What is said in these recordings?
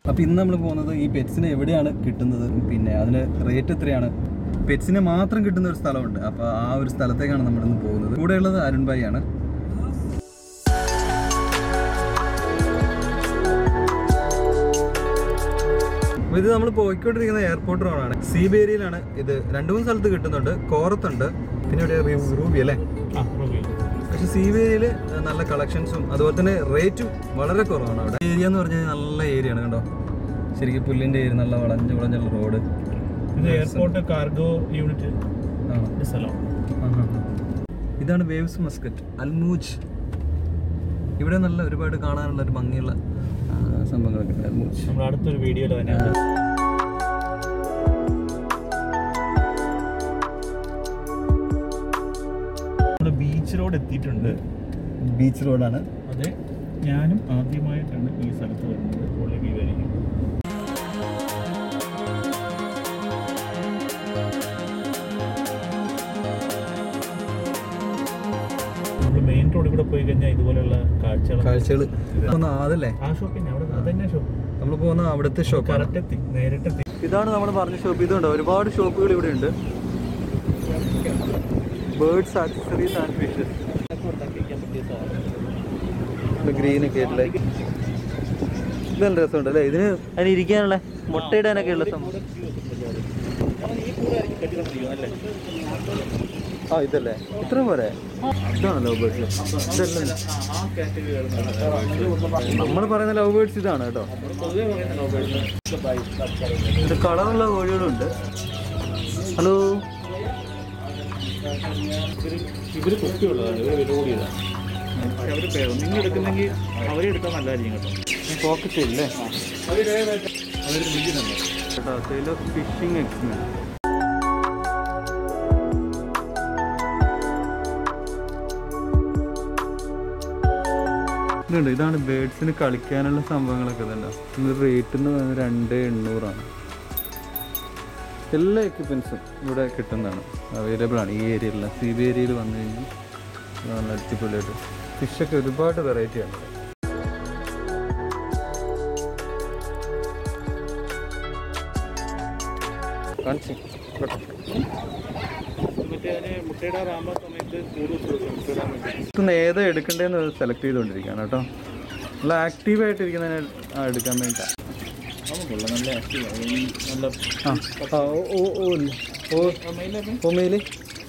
അപ്പോൾ ഇന്ന് നമ്മൾ പോകുന്നത് ഈ പെറ്റ്സിനെ എവിടെയാണ് കിട്ടുന്നത് പിന്നെ അതിന് റേറ്റ് എത്രയാണ് പെറ്റ്സിനെ മാത്രം കിട്ടുന്ന ഒരു സ്ഥലമുണ്ട് അപ്പോൾ ആ ഒരു സ്ഥലത്തേക്കാണ് നമ്മൾ ഇന്ന് പോകുന്നത് കൂടെയുള്ളത് അരുൺ ഭായി ആണ് അപ്പോൾ ഇത് നമ്മൾ പോയിക്കൊണ്ടിരിക്കുന്ന എയർപോർട്ട് റോഡാണ് സീബേരിയിലാണ് ഇത് രണ്ട് മൂന്ന് സ്ഥലത്ത് കിട്ടുന്നുണ്ട് കോറത്തുണ്ട് പിന്നെ ഇവിടെ റൂ- റൂബി അല്ലേ പക്ഷെ സീവേരിയിൽ നല്ല കളക്ഷൻസും അതുപോലെ തന്നെ റേറ്റും വളരെ കുറവാണ് അവിടെ ഏരിയ എന്ന് പറഞ്ഞാൽ നല്ല ഏരിയ ആണ് കണ്ടോ ശരിക്കും പുല്ലിൻ്റെ ഏരിയ നല്ല വളഞ്ഞു വളഞ്ഞുള്ള റോഡ് ഇത് എയർപോർട്ട് കാർഗോ യൂണിറ്റ് സ്ഥലം ഇതാണ് വേവ്സ് മസ്കറ്റ് അൽമൂജ് ഇവിടെ നല്ല ഒരുപാട് കാണാനുള്ള ഒരു ഭംഗിയുള്ള ആ, സംഭവങ്ങളൊക്കെ ഉണ്ട് അൽമൂജ് നമ്മൾ അടുത്തൊരു വീഡിയോയിൽ തന്നെ നമ്മൾ ബീച്ച് റോഡ് എത്തിയിട്ടുണ്ട് ബീച്ച് റോഡാണ് അതെ ഞാനും ആദ്യമായിട്ടാണ് ഈ സ്ഥലത്ത് വരുന്നത് ഒളിവി വരിക നമ്മൾ മെയിൻ റോഡിൽ കൂടെ പോയി കഴിഞ്ഞാൽ ഇതുപോലെയുള്ള കാഴ്ചകൾ കാഴ്ചകൾ അതല്ലേ ആ ഷോപ്പിന്നെ അവിടെ അതന്നെ ഷോപ്പ് നമ്മൾ പോകുന്ന അവിടുത്തെ ഷോപ്പാണ് കറക്റ്റ് എത്തി നേരിട്ടെത്തി ഇതാണ് നമ്മൾ പറഞ്ഞ ഷോപ്പ് ഇതുണ്ട് ഒരുപാട് ഷോപ്പുകൾ ഇവിടെ ഉണ്ട് birds accessories and fishes green ഒക്കെ ആയിട്ടുള്ള ഇത് നല്ല രസമുണ്ട് അല്ലേ ഇതിന് അതിന് ഇരിക്കാനുള്ള മുട്ടയിടാനൊക്കെ ഉള്ള സംഭവം ആ ഇതല്ലേ ഇത്ര പോരെ ഇതാണ് ലവ് ബേർഡ്സ് ഇതല്ലേ നമ്മൾ പറയുന്ന ലവ് ബേർഡ്സ് ഇതാണ് കേട്ടോ ഇത് കളറുള്ള കോഴികളുണ്ട് ഹലോ ഇവര് കുട്ടിയുള്ളതാണ് ഇവര് വില കൂടിയതാണ് പക്ഷെ അവര് പേ- നിങ്ങൾ എടുക്കുന്നെങ്കിൽ അവരെ എടുത്താൽ നല്ലതായിരിക്കും കേട്ടോ പോക്കറ്റ് ഇല്ലേ അവര് രുചി തന്നെ കേട്ടോ സെയിൽ ഓഫ് ഫിഷിംഗ് എക്സ്മെൻ ഇതുണ്ട് ഇതാണ് ബേഡ്സിന് കളിക്കാനുള്ള സംഭവങ്ങളൊക്കെ ഇതുണ്ട് ഇത് റേറ്റ് എന്ന് പറയുന്നത് രണ്ട് എണ്ണൂറാണ് എല്ലാ എക്യുപ്മെൻസും ഇവിടെ കിട്ടുന്നതാണ് അവൈലബിൾ ആണ് ഈ ഏരിയയിലുള്ള സി ബി ഏരിയയിൽ വന്നു കഴിഞ്ഞാൽ നല്ല അടിപൊളിയായിട്ട് ഫിഷൊക്കെ ഒരുപാട് വെറൈറ്റി ആണ് ഇവിടെ കാണിച്ചു മറ്റേ അതിന് മുട്ടയിടാറാകുമ്പോൾ സമയത്ത് കൂടുതൽ മുട്ടയിടാൻ വേണ്ടി ഇപ്പം ഏതാ എടുക്കണ്ടേന്ന് സെലക്ട് ചെയ്തുകൊണ്ടിരിക്കുകയാണ് കേട്ടോ നല്ല ആക്റ്റീവ് ആയിട്ടിരിക്കുന്നതിനെ ആ, എടുക്കാൻ വേണ്ടിയിട്ടാണ് അത് കൊള്ളാം നല്ല ആക്റ്റീവാണ് നല്ല ആ ആ, ഓ ഓ ഓ ഇല്ല. ഓ ഓ മെയില്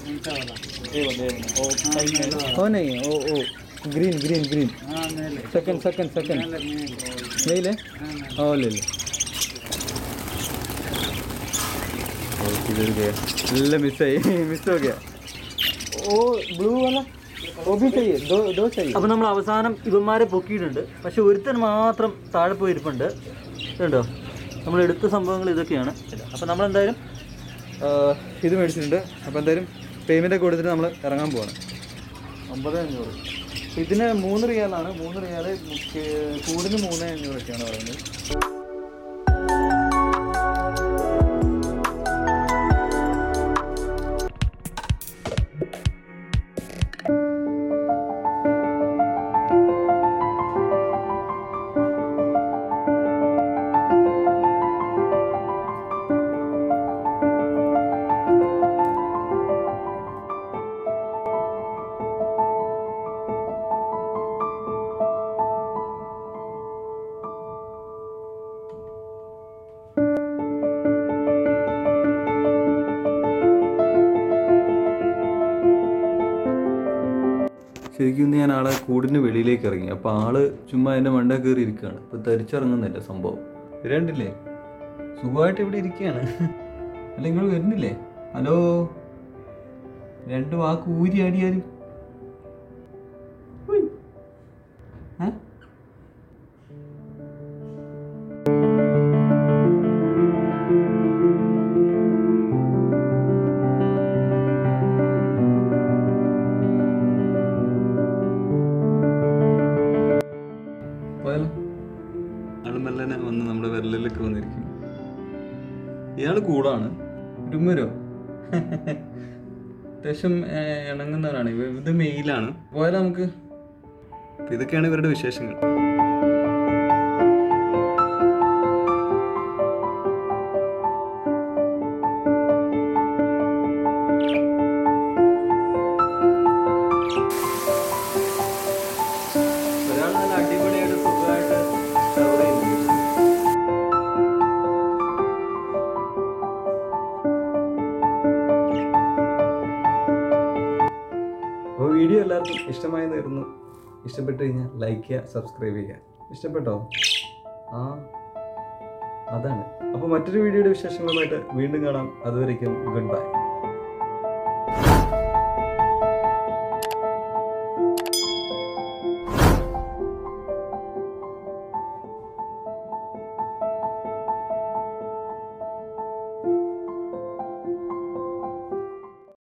ഓ നൈ ഓ ഓ green green green second second second mail है ओ ले ले ओ किधर गया ले मिस है मिस हो गया ओ ब्लू वाला वो भी चाहिए दो दो चाहिए അപ്പോൾ നമ്മൾ അവസാനം ഇവന്മാരെ പൊക്കിയിട്ടുണ്ട് പക്ഷെ ഒരുത്തൻ മാത്രം താഴെ പോയി ഇരിപ്പുണ്ട് ഇതുണ്ടോ നമ്മൾ എടുത്ത സംഭവങ്ങൾ ഇതൊക്കെയാണ് അപ്പോൾ നമ്മൾ എന്തായാലും ഇത് മേടിച്ചിട്ടുണ്ട് അപ്പോൾ എന്തായാലും പേയ്മെൻ്റ് ഒക്കെ കൊടുത്തിട്ട് നമ്മൾ ഇറങ്ങാൻ പോവാണ് ഒമ്പത് അഞ്ഞൂറ് ഇതിന് മൂന്ന് റിയാലാണ് മൂന്ന് റിയാല് കൂടിന് മൂന്ന് അഞ്ഞൂറൊക്കെയാണ് പറയുന്നത് ശരിക്കും ഇന്ന് ഞാൻ ആളെ കൂടിന് വെളിയിലേക്ക് ഇറങ്ങി അപ്പോൾ ആള് ചുമ്മാ എൻ്റെ മണ്ട കയറി ഇരിക്കുകയാണ് ഇപ്പോൾ തരിച്ചിറങ്ങുന്നില്ല സംഭവം രണ്ടില്ലേ സുഖമായിട്ട് ഇവിടെ ഇരിക്കുകയാണ് അല്ല നിങ്ങൾ വരുന്നില്ലേ ഹലോ രണ്ട് വാക്ക് ഊരി ആടിയാലും ഏ പോയാലോ ആള് മെല്ലനെ വന്ന് നമ്മുടെ വിരലിലൊക്കെ വന്നിരിക്കും ഇയാള് കൂടാണ് ഇരുമരോ അത്യാവശ്യം ഏർ, ഇണങ്ങുന്നവരാണ് ഇവ- ഇത് മെയിലാണ് പോയാലോ നമുക്ക് അപ്പൊ ഇതൊക്കെയാണ് ഇവരുടെ വിശേഷങ്ങൾ വീഡിയോ എല്ലാവർക്കും ഇഷ്ടമായി തീർന്നു ഇഷ്ടപ്പെട്ട് കഴിഞ്ഞാൽ ലൈക്ക് ചെയ്യുക സബ്സ്ക്രൈബ് ചെയ്യുക ഇഷ്ടപ്പെട്ടോ ആ അതാണ് അപ്പോൾ മറ്റൊരു വീഡിയോയുടെ വിശേഷങ്ങളുമായിട്ട് വീണ്ടും കാണാം അതുവരയ്ക്കും ഗുഡ് ബൈ